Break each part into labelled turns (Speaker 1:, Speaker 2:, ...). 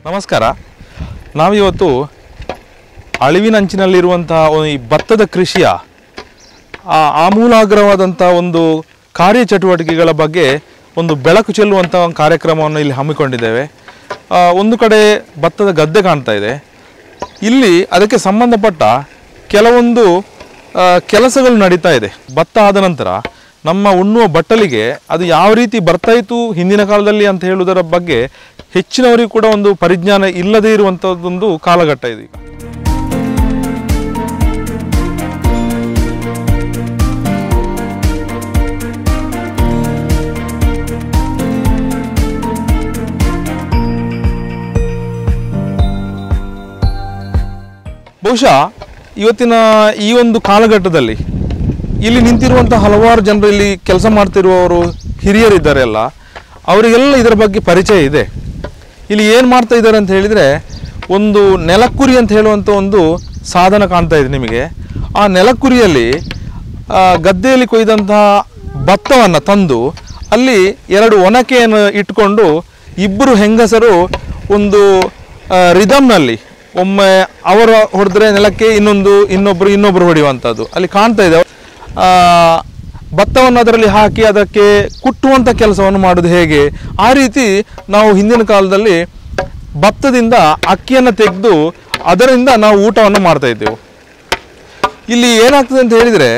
Speaker 1: ನಮಸ್ಕಾರ ನಾವಿವತ್ತು ಅಳಿವಿನಂಚಿನಲ್ಲಿರುವಂತಹ ಒಂದು ಈ ಭತ್ತದ ಕೃಷಿಯ ಆ ಆಮೂಲಾಗ್ರವಾದಂಥ ಒಂದು ಕಾರ್ಯಚಟುವಟಿಕೆಗಳ ಬಗ್ಗೆ ಒಂದು ಬೆಳಕು ಚೆಲ್ಲುವಂಥ ಒಂದು ಕಾರ್ಯಕ್ರಮವನ್ನು ಇಲ್ಲಿ ಹಮ್ಮಿಕೊಂಡಿದ್ದೇವೆ ಆ, ಒಂದು ಕಡೆ ಭತ್ತದ ಗದ್ದೆ ಕಾಣ್ತಾ ಇದೆ ಇಲ್ಲಿ ಅದಕ್ಕೆ ಸಂಬಂಧಪಟ್ಟ ಕೆಲವೊಂದು ಆ, ಕೆಲಸಗಳು ನಡೀತಾ ಇದೆ ಭತ್ತ ಆದ ನಂತರ ನಮ್ಮ ಉಣ್ಣುವ ಬಟ್ಟಲಿಗೆ ಅದು ಯಾವ ರೀತಿ ಬರ್ತಾ ಇತ್ತು ಹಿಂದಿನ ಕಾಲದಲ್ಲಿ ಅಂತ ಹೇಳುವುದರ ಬಗ್ಗೆ ಹೆಚ್ಚಿನವರಿಗೂ ಕೂಡ ಒಂದು ಪರಿಜ್ಞಾನ ಇಲ್ಲದೇ ಇರುವಂಥದ್ದೊಂದು ಕಾಲಘಟ್ಟ ಇದು ಈಗ ಬಹುಶಃ ಇವತ್ತಿನ ಈ ಒಂದು ಕಾಲಘಟ್ಟದಲ್ಲಿ ಇಲ್ಲಿ ನಿಂತಿರುವಂಥ ಹಲವಾರು ಜನರು ಇಲ್ಲಿ ಕೆಲಸ ಮಾಡ್ತಿರುವವರು ಹಿರಿಯರಿದ್ದಾರೆ ಎಲ್ಲ ಅವರಿಗೆಲ್ಲ ಇದರ ಬಗ್ಗೆ ಪರಿಚಯ ಇದೆ ಇಲ್ಲಿ ಏನು ಮಾಡ್ತಾ ಇದ್ದಾರೆ ಅಂತ ಹೇಳಿದರೆ ಒಂದು ನೆಲಕ್ಕುರಿ ಅಂತ ಹೇಳುವಂಥ ಒಂದು ಸಾಧನ ಕಾಣ್ತಾ ಇದೆ ನಿಮಗೆ ಆ ನೆಲಕ್ಕುರಿಯಲ್ಲಿ ಆ, ಗದ್ದೆಯಲ್ಲಿ ಕೊಯ್ದಂತಹ ಭತ್ತವನ್ನು ತಂದು ಅಲ್ಲಿ ಎರಡು ಒನಕೆಯನ್ನು ಇಟ್ಕೊಂಡು ಇಬ್ಬರು ಹೆಂಗಸರು ಒಂದು ರಿದಮ್ನಲ್ಲಿ ಒಮ್ಮೆ ಅವರು ಹೊಡೆದ್ರೆ ನೆಲಕ್ಕೆ ಇನ್ನೊಂದು ಇನ್ನೊಬ್ಬರು ಇನ್ನೊಬ್ಬರು ಹೊಡೆಯುವಂಥದ್ದು ಅಲ್ಲಿ ಕಾಣ್ತಾ ಇದೆ ಆ, ಭತ್ತವನ್ನು ಅದರಲ್ಲಿ ಹಾಕಿ ಅದಕ್ಕೆ ಕುಟ್ಟುವಂಥ ಕೆಲಸವನ್ನು ಮಾಡೋದು ಹೇಗೆ ಆ ರೀತಿ ನಾವು ಹಿಂದಿನ ಕಾಲದಲ್ಲಿ ಭತ್ತದಿಂದ ಅಕ್ಕಿಯನ್ನು ತೆಗೆದು ಅದರಿಂದ ನಾವು ಊಟವನ್ನು ಮಾಡ್ತಾ ಇದ್ದೆವು ಇಲ್ಲಿ ಏನಾಗ್ತದೆ ಅಂತ ಹೇಳಿದರೆ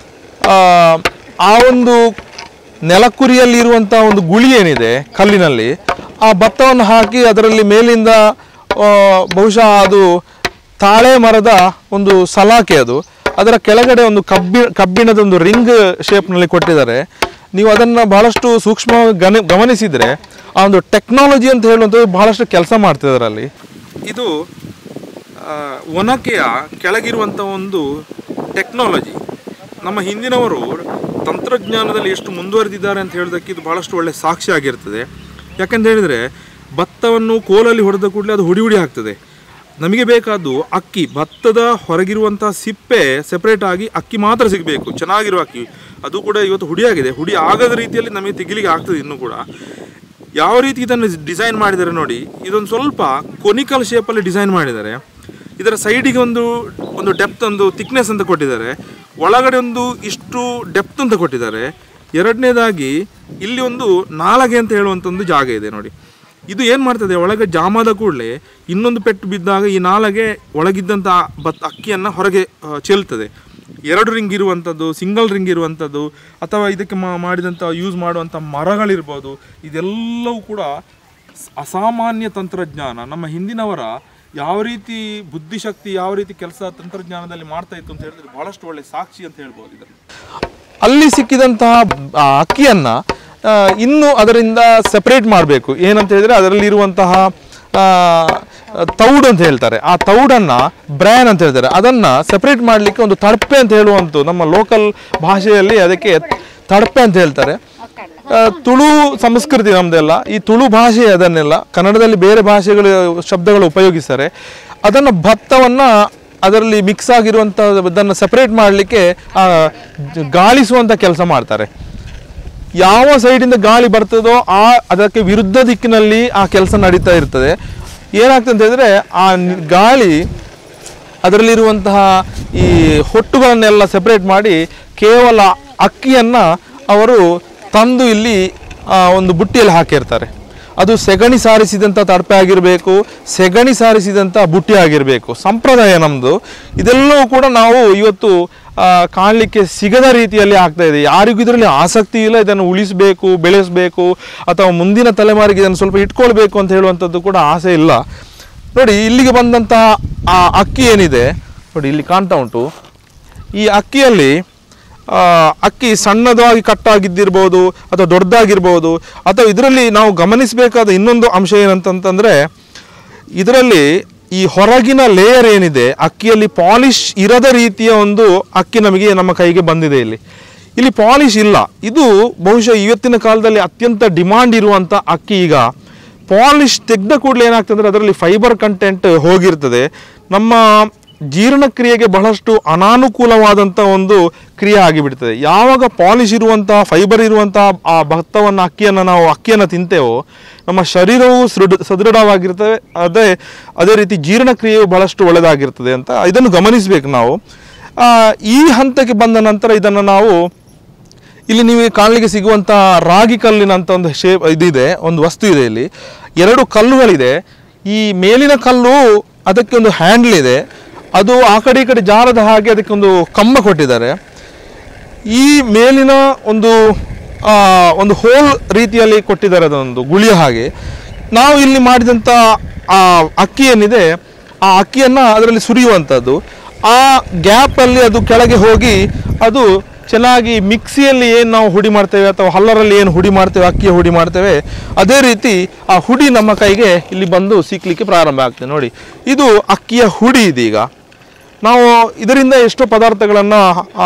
Speaker 1: ಆ ಒಂದು ನೆಲಕ್ಕುರಿಯಲ್ಲಿ ಇರುವಂಥ ಒಂದು ಗುಳಿ ಏನಿದೆ ಕಲ್ಲಿನಲ್ಲಿ ಆ ಭತ್ತವನ್ನು ಹಾಕಿ ಅದರಲ್ಲಿ ಮೇಲಿಂದ ಆ, ಬಹುಶಃ ಅದು ತಾಳೆ ಮರದ ಒಂದು ಸಲಾಕೆ ಅದು ಅದರ ಕೆಳಗಡೆ ಒಂದು ಕಬ್ಬಿ ಕಬ್ಬಿಣದ ಒಂದು ರಿಂಗ್ ಶೇಪ್ನಲ್ಲಿ ಕೊಟ್ಟಿದ್ದಾರೆ ನೀವು ಅದನ್ನು ಬಹಳಷ್ಟು ಸೂಕ್ಷ್ಮವಾಗಿ ಗನ ಗಮನಿಸಿದರೆ ಆ ಒಂದು ಟೆಕ್ನಾಲಜಿ ಅಂತ ಹೇಳುವಂಥದ್ದು ಬಹಳಷ್ಟು ಕೆಲಸ ಮಾಡ್ತಿದ್ದಾರೆ ಅಲ್ಲಿ ಇದು ಆ, ಒನಕೆಯ ಕೆಳಗಿರುವಂಥ ಒಂದು ಟೆಕ್ನಾಲಜಿ ನಮ್ಮ ಹಿಂದಿನವರು ತಂತ್ರಜ್ಞಾನದಲ್ಲಿ ಎಷ್ಟು ಮುಂದುವರೆದಿದ್ದಾರೆ ಅಂತ ಹೇಳೋದಕ್ಕೆ ಇದು ಬಹಳಷ್ಟು ಒಳ್ಳೆ ಸಾಕ್ಷಿ ಆಗಿರ್ತದೆ ಯಾಕಂತ ಹೇಳಿದರೆ ಭತ್ತವನ್ನು ಕೋಲಲ್ಲಿ ಹೊಡೆದ ಕೂಡಲೇ ಅದು ಹುಡಿ ಹುಡಿ ಆಗ್ತದೆ ನಮಗೆ ಬೇಕಾದ್ದು ಅಕ್ಕಿ ಭತ್ತದ ಹೊರಗಿರುವಂಥ ಸಿಪ್ಪೆ ಸೆಪ್ರೇಟ್ ಆಗಿ ಅಕ್ಕಿ ಮಾತ್ರ ಸಿಗಬೇಕು ಚೆನ್ನಾಗಿರುವ ಅಕ್ಕಿ ಅದು ಕೂಡ ಇವತ್ತು ಹುಡಿಯಾಗಿದೆ ಹುಡಿ ಆಗದ ರೀತಿಯಲ್ಲಿ ನಮಗೆ ತೆಗಿಲಿಕ್ಕೆ ಆಗ್ತದೆ ಇನ್ನೂ ಕೂಡ ಯಾವ ರೀತಿ ಇದನ್ನು ಡಿಸೈನ್ ಮಾಡಿದ್ದಾರೆ ನೋಡಿ ಇದೊಂದು ಸ್ವಲ್ಪ ಕೊನಿಕಲ್ ಶೇಪಲ್ಲಿ ಡಿಸೈನ್ ಮಾಡಿದ್ದಾರೆ ಇದರ ಸೈಡಿಗೆ ಒಂದು ಒಂದು ಡೆಪ್ತ್ ಒಂದು ಥಿಕ್ನೆಸ್ ಅಂತ ಕೊಟ್ಟಿದ್ದಾರೆ ಒಳಗಡೆ ಒಂದು ಇಷ್ಟು ಡೆಪ್ತ್ ಅಂತ ಕೊಟ್ಟಿದ್ದಾರೆ ಎರಡನೇದಾಗಿ ಇಲ್ಲಿ ಒಂದು ನಾಲಗೆ ಅಂತ ಹೇಳುವಂಥ ಒಂದು ಜಾಗ ಇದೆ ನೋಡಿ ಇದು ಏನು ಮಾಡ್ತದೆ ಒಳಗೆ ಜಾಮಾದ ಕೂಡಲೇ ಇನ್ನೊಂದು ಪೆಟ್ಟು ಬಿದ್ದಾಗ ಈ ನಾಲಗೆ ಒಳಗಿದ್ದಂಥ ಭತ್ತ ಅಕ್ಕಿಯನ್ನು ಹೊರಗೆ ಆ, ಚೆಲ್ತದೆ ಎರಡು ರಿಂಗ್ ಇರುವಂಥದ್ದು ಸಿಂಗಲ್ ರಿಂಗ್ ಇರುವಂಥದ್ದು ಅಥವಾ ಇದಕ್ಕೆ ಮಾ- ಮಾಡಿದಂಥ ಯೂಸ್ ಮಾಡುವಂಥ ಮರಗಳಿರ್ಬೋದು ಇದೆಲ್ಲವೂ ಕೂಡ ಸ್- ಅಸಾಮಾನ್ಯ ತಂತ್ರಜ್ಞಾನ ನಮ್ಮ ಹಿಂದಿನವರ ಯಾವ ರೀತಿ ಬುದ್ಧಿಶಕ್ತಿ ಯಾವ ರೀತಿ ಕೆಲಸ ತಂತ್ರಜ್ಞಾನದಲ್ಲಿ ಮಾಡ್ತಾ ಇತ್ತು ಅಂತ ಹೇಳಿದ್ರೆ ಬಹಳಷ್ಟು ಒಳ್ಳೆ ಸಾಕ್ಷಿ ಅಂತ ಹೇಳ್ಬೋದು ಇದನ್ನು ಅಲ್ಲಿ ಸಿಕ್ಕಿದಂತಹ ಆ, ಅಕ್ಕಿಯನ್ನ ಆ, ಇನ್ನು ಅದರಿಂದ ಸೆಪರೇಟ್ ಮಾಡಬೇಕು ಏನಂತ ಹೇಳಿದ್ರೆ ಅದರಲ್ಲಿ ಇರುವಂತಹ ಆ, ತೌಡು ಅಂತ ಹೇಳ್ತಾರೆ ಆ ತೌಡನ್ನ ಬ್ರ್ಯಾನ್ ಅಂತ ಹೇಳ್ತಾರೆ ಅದನ್ನ ಸೆಪರೇಟ್ ಮಾಡಲಿಕ್ಕೆ ಒಂದು ತಡಪೆ ಅಂತ ಹೇಳುವಂಥದ್ದು ನಮ್ಮ ಲೋಕಲ್ ಭಾಷೆಯಲ್ಲಿ ಅದಕ್ಕೆ ತಡಪೆ ಅಂತ ಹೇಳ್ತಾರೆ ಆ, ತುಳು ಸಂಸ್ಕೃತಿ ನಮ್ದೆಲ್ಲ ಈ ತುಳು ಭಾಷೆ ಅದನ್ನೆಲ್ಲ ಕನ್ನಡದಲ್ಲಿ ಬೇರೆ ಭಾಷೆಗಳು ಶಬ್ದಗಳು ಉಪಯೋಗಿಸ್ತಾರೆ ಅದನ್ನು ಭತ್ತವನ್ನ ಅದರಲ್ಲಿ ಮಿಕ್ಸ್ ಆಗಿರುವಂಥ ಅದನ್ನು ಸೆಪರೇಟ್ ಮಾಡಲಿಕ್ಕೆ ಗಾಳಿಸುವಂಥ ಕೆಲಸ ಮಾಡ್ತಾರೆ ಯಾವ ಸೈಡಿಂದ ಗಾಳಿ ಬರ್ತದೋ ಆ ಅದಕ್ಕೆ ವಿರುದ್ಧ ದಿಕ್ಕಿನಲ್ಲಿ ಆ ಕೆಲಸ ನಡೀತಾ ಇರ್ತದೆ ಏನಾಗ್ತದೆ ಅಂತ ಹೇಳಿದ್ರೆ ಆ ನಿ- ಗಾಳಿ ಅದರಲ್ಲಿರುವಂತಹ ಈ ಹೊಟ್ಟುಗಳನ್ನೆಲ್ಲ ಸೆಪರೇಟ್ ಮಾಡಿ ಕೇವಲ ಅಕ್ಕಿಯನ್ನು ಅವರು ತಂದು ಇಲ್ಲಿ ಆ, ಒಂದು ಬುಟ್ಟಿಯಲ್ಲಿ ಹಾಕಿರ್ತಾರೆ ಅದು ಸೆಗಣಿ ಸಾರಿಸಿದಂಥ ತಡಪೆ ಆಗಿರಬೇಕು ಸೆಗಣಿ ಸಾರಿಸಿದಂಥ ಬುಟ್ಟಿ ಆಗಿರಬೇಕು ಸಂಪ್ರದಾಯ ನಮ್ಮದು ಇದೆಲ್ಲವೂ ಕೂಡ ನಾವು ಇವತ್ತು ಆ, ಕಾಣಲಿಕ್ಕೆ ಸಿಗದ ರೀತಿಯಲ್ಲಿ ಆಗ್ತಾ ಇದೆ ಯಾರಿಗೂ ಇದರಲ್ಲಿ ಆಸಕ್ತಿ ಇಲ್ಲ ಇದನ್ನು ಉಳಿಸಬೇಕು ಬೆಳೆಸಬೇಕು ಅಥವಾ ಮುಂದಿನ ತಲೆಮಾರಿಗೆ ಇದನ್ನು ಸ್ವಲ್ಪ ಇಟ್ಕೊಳ್ಬೇಕು ಅಂತ ಹೇಳುವಂಥದ್ದು ಕೂಡ ಆಸೆ ಇಲ್ಲ ನೋಡಿ ಇಲ್ಲಿಗೆ ಬಂದಂತಹ ಆ ಅಕ್ಕಿ ಏನಿದೆ ನೋಡಿ ಇಲ್ಲಿ ಕಾಣ್ತಾ ಉಂಟು ಈ ಅಕ್ಕಿಯಲ್ಲಿ ಆ, ಅಕ್ಕಿ ಸಣ್ಣದಾಗಿ ಕಟ್ಟಾಗಿದ್ದಿರ್ಬೋದು ಅಥವಾ ದೊಡ್ಡದಾಗಿರ್ಬೋದು ಅಥವಾ ಇದರಲ್ಲಿ ನಾವು ಗಮನಿಸಬೇಕಾದ ಇನ್ನೊಂದು ಅಂಶ ಏನಂತಂತಂದರೆ ಇದರಲ್ಲಿ ಈ ಹೊರಗಿನ ಲೇಯರ್ ಏನಿದೆ ಅಕ್ಕಿಯಲ್ಲಿ ಪಾಲಿಶ್ ಇರದ ರೀತಿಯ ಒಂದು ಅಕ್ಕಿ ನಮಗೆ ನಮ್ಮ ಕೈಗೆ ಬಂದಿದೆ ಇಲ್ಲಿ ಇಲ್ಲಿ ಪಾಲಿಶ್ ಇಲ್ಲ ಇದು ಬಹುಶಃ ಇವತ್ತಿನ ಕಾಲದಲ್ಲಿ ಅತ್ಯಂತ ಡಿಮಾಂಡ್ ಇರುವಂಥ ಅಕ್ಕಿ ಈಗ ಪಾಲಿಶ್ ತೆಗೆದ ಕೂಡಲೇ ಏನಾಗ್ತದೆ ಅಂದರೆ ಅದರಲ್ಲಿ ಫೈಬರ್ ಕಂಟೆಂಟ್ ಹೋಗಿರ್ತದೆ ನಮ್ಮ ಜೀರ್ಣಕ್ರಿಯೆಗೆ ಬಹಳಷ್ಟು ಅನಾನುಕೂಲವಾದಂಥ ಒಂದು ಕ್ರಿಯೆ ಆಗಿಬಿಡ್ತದೆ ಯಾವಾಗ ಪಾಲಿಶ್ ಇರುವಂತಹ ಫೈಬರ್ ಇರುವಂತಹ ಆ ಭತ್ತವನ್ನು ಅಕ್ಕಿಯನ್ನು ನಾವು ಅಕ್ಕಿಯನ್ನು ತಿಂತೇವೋ ನಮ್ಮ ಶರೀರವು ಸೃಢ ಸದೃಢವಾಗಿರ್ತದೆ ಅದೇ ಅದೇ ರೀತಿ ಜೀರ್ಣಕ್ರಿಯೆಯು ಬಹಳಷ್ಟು ಒಳ್ಳೆಯದಾಗಿರ್ತದೆ ಅಂತ ಇದನ್ನು ಗಮನಿಸಬೇಕು ನಾವು ಆ, ಈ ಹಂತಕ್ಕೆ ಬಂದ ನಂತರ ಇದನ್ನು ನಾವು ಇಲ್ಲಿ ನೀವು ಕಾಣಲಿಕ್ಕೆ ಸಿಗುವಂಥ ರಾಗಿ ಕಲ್ಲಿನಂತ ಒಂದು ಶೇಪ್ ಇದಿದೆ ಒಂದು ವಸ್ತು ಇದೆ ಇಲ್ಲಿ ಎರಡು ಕಲ್ಲುಗಳಿದೆ ಈ ಮೇಲಿನ ಕಲ್ಲು ಅದಕ್ಕೆ ಒಂದು ಹ್ಯಾಂಡ್ಲ್ ಇದೆ ಅದು ಆ ಕಡೆ ಈ ಕಡೆ ಜಾರದ ಹಾಗೆ ಅದಕ್ಕೆ ಒಂದು ಕಂಬ ಕೊಟ್ಟಿದ್ದಾರೆ ಈ ಮೇಲಿನ ಒಂದು ಆ, ಒಂದು ಹೋಲ್ ರೀತಿಯಲ್ಲಿ ಕೊಟ್ಟಿದ್ದಾರೆ ಅದೊಂದು ಗುಳಿಯ ಹಾಗೆ ನಾವು ಇಲ್ಲಿ ಮಾಡಿದಂಥ ಆ ಅಕ್ಕಿ ಏನಿದೆ ಆ ಅಕ್ಕಿಯನ್ನು ಅದರಲ್ಲಿ ಸುರಿಯುವಂಥದ್ದು ಆ ಗ್ಯಾಪಲ್ಲಿ ಅದು ಕೆಳಗೆ ಹೋಗಿ ಅದು ಚೆನ್ನಾಗಿ ಮಿಕ್ಸಿಯಲ್ಲಿ ಏನು ನಾವು ಹುಡಿ ಮಾಡ್ತೇವೆ ಅಥವಾ ಹಲ್ಲರಲ್ಲಿ ಏನು ಹುಡಿ ಮಾಡ್ತೇವೆ ಅಕ್ಕಿಯ ಹುಡಿ ಮಾಡ್ತೇವೆ ಅದೇ ರೀತಿ ಆ ಹುಡಿ ನಮ್ಮ ಕೈಗೆ ಇಲ್ಲಿ ಬಂದು ಸಿಕ್ಕಲಿಕ್ಕೆ ಪ್ರಾರಂಭ ಆಗ್ತದೆ ನೋಡಿ ಇದು ಅಕ್ಕಿಯ ಹುಡಿ ಇದೀಗ ನಾವು ಇದರಿಂದ ಎಷ್ಟೋ ಪದಾರ್ಥಗಳನ್ನು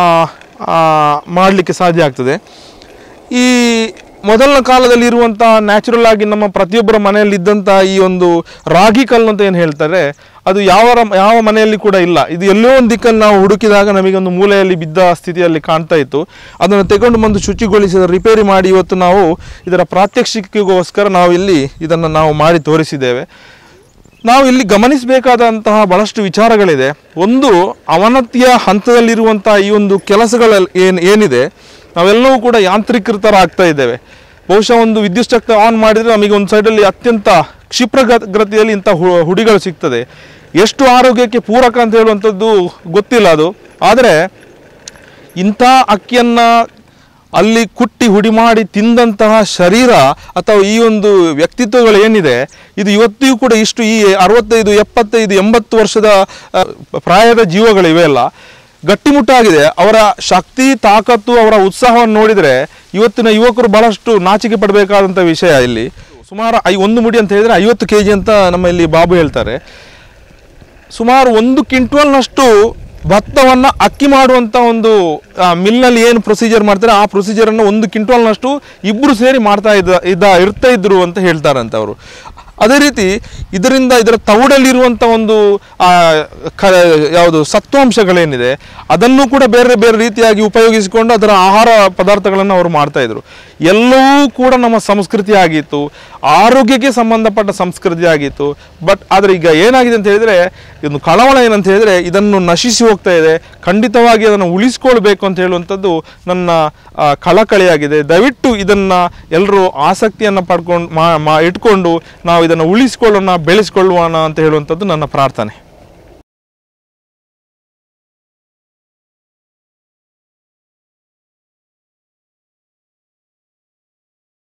Speaker 1: ಮಾಡಲಿಕ್ಕೆ ಸಾಧ್ಯ ಆಗ್ತದೆ ಈ ಮೊದಲನ ಕಾಲದಲ್ಲಿ ಇರುವಂಥ ನ್ಯಾಚುರಲ್ ಆಗಿ ನಮ್ಮ ಪ್ರತಿಯೊಬ್ಬರ ಮನೆಯಲ್ಲಿ ಇದ್ದಂಥ ಈ ಒಂದು ರಾಗಿ ಕಲ್ಲು ಅಂತ ಏನು ಹೇಳ್ತಾರೆ ಅದು ಯಾವ ರ- ಯಾವ ಮನೆಯಲ್ಲಿ ಕೂಡ ಇಲ್ಲ ಇದು ಎಲ್ಲೋ ಒಂದು ದಿಕ್ಕಲ್ಲಿ ನಾವು ಹುಡುಕಿದಾಗ ನಮಗೆ ಒಂದು ಮೂಲೆಯಲ್ಲಿ ಬಿದ್ದ ಸ್ಥಿತಿಯಲ್ಲಿ ಕಾಣ್ತಾ ಇತ್ತು ಅದನ್ನು ತೆಗೊಂಡು ಬಂದು ಶುಚಿಗೊಳಿಸಿ ಅದನ್ನು ರಿಪೇರಿ ಮಾಡಿ ಇವತ್ತು ನಾವು ಇದರ ಪ್ರಾತ್ಯಕ್ಷಿಕೆಗೋಸ್ಕರ ನಾವು ಇಲ್ಲಿ ಇದನ್ನು ನಾವು ಮಾಡಿ ತೋರಿಸಿದ್ದೇವೆ ನಾವು ಇಲ್ಲಿ ಗಮನಿಸಬೇಕಾದಂತಹ ಬಹಳಷ್ಟು ವಿಚಾರಗಳಿದೆ ಒಂದು ಅವನತಿಯ ಹಂತದಲ್ಲಿರುವಂಥ ಈ ಒಂದು ಕೆಲಸಗಳ ಏನು ಏನಿದೆ ನಾವೆಲ್ಲವೂ ಕೂಡ ಯಾಂತ್ರೀಕೃತರಾಗ್ತಾ ಇದ್ದೇವೆ ಬಹುಶಃ ಒಂದು ವಿದ್ಯುತ್ ಶಕ್ತಿ ಆನ್ ಮಾಡಿದರೆ ನಮಗೆ ಒಂದು ಸೈಡಲ್ಲಿ ಅತ್ಯಂತ ಕ್ಷಿಪ್ರ ಗತ್- ಗತಿಯಲ್ಲಿ ಇಂಥ ಹು- ಹುಡಿಗಳು ಸಿಗ್ತದೆ ಎಷ್ಟು ಆರೋಗ್ಯಕ್ಕೆ ಪೂರಕ ಅಂತ ಹೇಳುವಂಥದ್ದು ಗೊತ್ತಿಲ್ಲ ಅದು ಆದರೆ ಇಂಥ ಅಕ್ಕಿಯನ್ನು ಅಲ್ಲಿ ಕುಟ್ಟಿ ಹುಡಿ ಮಾಡಿ ತಿಂದಂತಹ ಶರೀರ ಅಥವಾ ಈ ಒಂದು ವ್ಯಕ್ತಿತ್ವಗಳು ಏನಿದೆ ಇದು ಇವತ್ತಿಗೂ ಕೂಡ ಇಷ್ಟು ಈ ಅರವತ್ತೈದು ಎಪ್ಪತ್ತೈದು ಎಂಬತ್ತು ವರ್ಷದ ಆ, ಪ್ರಾಯದ ಜೀವಗಳು ಇವೆಲ್ಲ ಗಟ್ಟಿಮುಟ್ಟಾಗಿದೆ ಅವರ ಶಕ್ತಿ ತಾಕತ್ತು ಅವರ ಉತ್ಸಾಹವನ್ನು ನೋಡಿದರೆ ಇವತ್ತಿನ ಯುವಕರು ಬಹಳಷ್ಟು ನಾಚಿಕೆ ಪಡಬೇಕಾದಂಥ ವಿಷಯ ಇಲ್ಲಿ ಸುಮಾರು ಐ ಒಂದು ಮುಡಿ ಅಂತ ಹೇಳಿದರೆ ಐವತ್ತು ಕೆ ಜಿ ಅಂತ ನಮ್ಮ ಇಲ್ಲಿ ಬಾಬು ಹೇಳ್ತಾರೆ ಸುಮಾರು ಒಂದು ಕ್ವಿಂಟಲ್ನಷ್ಟು ಭತ್ತವನ್ನು ಅಕ್ಕಿ ಮಾಡುವಂಥ ಒಂದು ಆ, ಮಿಲ್ನಲ್ಲಿ ಏನು ಪ್ರೊಸೀಜರ್ ಮಾಡ್ತಾರೆ ಆ ಪ್ರೊಸೀಜರನ್ನು ಒಂದು ಕ್ವಿಂಟಲ್ನಷ್ಟು ಇಬ್ಬರು ಸೇರಿ ಮಾಡ್ತಾ ಇದ್ದ ಇದ್ದ ಇರ್ತಾ ಇದ್ರು ಅಂತ ಹೇಳ್ತಾರಂತೆ ಅವರು ಅದೇ ರೀತಿ ಇದರಿಂದ ಇದರ ತೌಡಲ್ಲಿರುವಂಥ ಒಂದು ಆ, ಕ ಯಾವುದು ಸತ್ವಾಂಶಗಳೇನಿದೆ ಅದನ್ನು ಕೂಡ ಬೇರೆ ಬೇರೆ ರೀತಿಯಾಗಿ ಉಪಯೋಗಿಸಿಕೊಂಡು ಅದರ ಆಹಾರ ಪದಾರ್ಥಗಳನ್ನು ಅವರು ಮಾಡ್ತಾ ಇದ್ರು ಎಲ್ಲವೂ ಕೂಡ ನಮ್ಮ ಸಂಸ್ಕೃತಿ ಆಗಿತ್ತು ಆರೋಗ್ಯಕ್ಕೆ ಸಂಬಂಧಪಟ್ಟ ಸಂಸ್ಕೃತಿ ಆಗಿತ್ತು ಬಟ್ ಆದರೆ ಈಗ ಏನಾಗಿದೆ ಅಂತ ಹೇಳಿದರೆ ಒಂದು ಕಳವಳ ಏನಂತ ಹೇಳಿದರೆ ಇದನ್ನು ನಶಿಸಿ ಹೋಗ್ತಾ ಇದೆ ಖಂಡಿತವಾಗಿ ಅದನ್ನು ಉಳಿಸ್ಕೊಳ್ಬೇಕು ಅಂತ ಹೇಳುವಂಥದ್ದು ನನ್ನ ಆ, ಕಳಕಳಿಯಾಗಿದೆ ದಯವಿಟ್ಟು ಇದನ್ನು ಎಲ್ಲರೂ ಆಸಕ್ತಿಯನ್ನು ಪಡ್ಕೊಂಡು ಮಾ ಮಾ ಇಟ್ಕೊಂಡು ನಾವು ಇದನ್ನು ಉಳಿಸ್ಕೊಳ್ಳೋಣ ಬೆಳೆಸ್ಕೊಳ್ಳೋಣ ಅಂತ ಹೇಳುವಂಥದ್ದು ನನ್ನ ಪ್ರಾರ್ಥನೆ